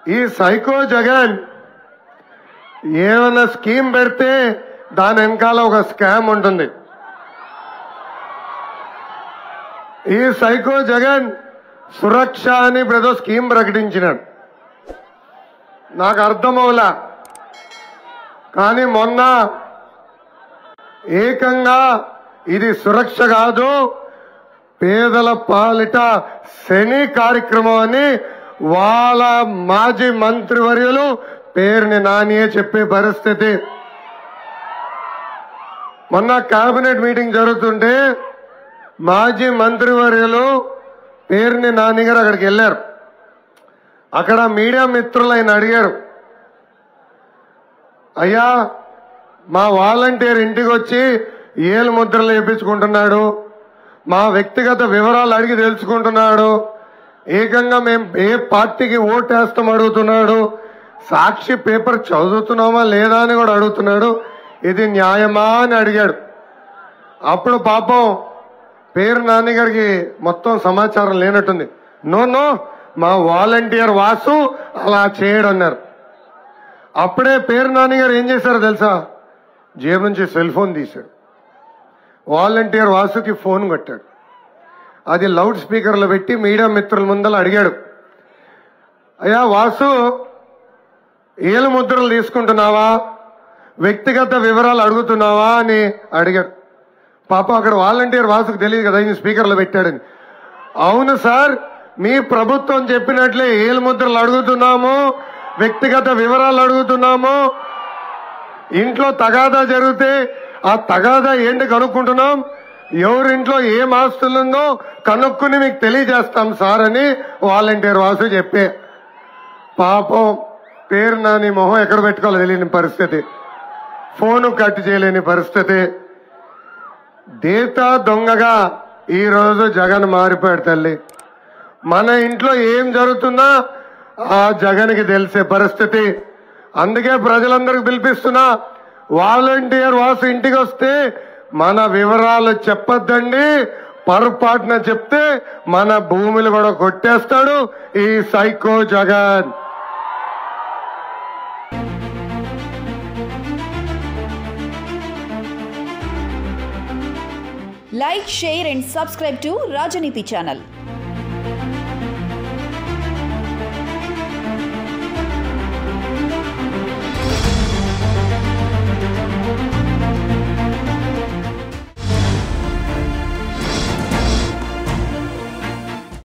ఈ సైకో జగన్ ఏమైనా స్కీమ్ పెడితే దాని వెనకాల ఒక స్కామ్ ఉంటుంది ఈ సైకో జగన్ సురక్ష అని ఇప్పుడు ఏదో స్కీమ్ ప్రకటించినాడు నాకు అర్థమవులా కానీ మొన్న ఏకంగా ఇది సురక్ష కాదు పేదల పాలిట శని కార్యక్రమం అని వాళ్ళ మాజీ మంత్రివర్యులు పేరుని నానియే చెప్పే పరిస్థితి మొన్న కేబినెట్ మీటింగ్ జరుగుతుంటే మాజీ మంత్రివర్యులు పేరుని నాని గారు అక్కడికి వెళ్ళారు అక్కడ మీడియా మిత్రులు ఆయన అడిగారు అయ్యా మా వాలంటీర్ ఇంటికి వచ్చి ఏలు ముద్రలు వేయించుకుంటున్నాడు మా వ్యక్తిగత వివరాలు అడిగి తెలుసుకుంటున్నాడు ఏకంగా మేము ఏ పార్టీకి ఓటేస్తాం అడుగుతున్నాడు సాక్షి పేపర్ చదువుతున్నామా లేదా అని కూడా అడుగుతున్నాడు ఇది న్యాయమా అని అడిగాడు అప్పుడు పాపం పేరు నాన్నగారికి మొత్తం సమాచారం లేనట్టుంది నో నో మా వాలంటీర్ వాసు అలా చేయడం అన్నారు అప్పుడే పేరు నాన్నగారు ఏం చేశారో తెలుసా జేబు నుంచి సెల్ ఫోన్ తీశాడు వాలంటీర్ వాసుకి ఫోన్ కొట్టాడు అది లౌడ్ స్పీకర్లో పెట్టి మీడియా మిత్రుల ముందర అడిగాడు అయ్యా వాసు ఏలు ముద్రలు తీసుకుంటున్నావా వ్యక్తిగత వివరాలు అడుగుతున్నావా అని అడిగాడు పాప అక్కడ వాలంటీర్ వాసుకు తెలియదు కదా ఈయన స్పీకర్లో పెట్టాడని అవును సార్ మీ ప్రభుత్వం చెప్పినట్లే ఏలు ముద్రలు అడుగుతున్నాము వ్యక్తిగత వివరాలు అడుగుతున్నాము ఇంట్లో తగాదా జరిగితే ఆ తగాదా ఏంటి కనుక్కుంటున్నాం ఎవరింట్లో ఏం ఆస్తులుందో కనుక్కుని మీకు తెలియజేస్తాం సార్ అని వాలంటీర్ వాసు చెప్పే పాపం పేరు నాని మొహం ఎక్కడ పెట్టుకోవాలో తెలియని పరిస్థితి ఫోను కట్ చేయలేని పరిస్థితి డేటా దొంగగా ఈ రోజు జగన్ మారిపోయాడు తల్లి మన ఇంట్లో ఏం జరుగుతున్నా ఆ జగన్కి తెలిసే పరిస్థితి అందుకే ప్రజలందరికి పిలిపిస్తున్నా వాలంటీర్ వాసు ఇంటికి వస్తే మన వివరాలు చెప్పొద్దండి పొరపాటున చెప్తే మన భూములు కూడా కొట్టేస్తాడు ఈ psycho Jagan Like, share, and subscribe to Rajaniti channel.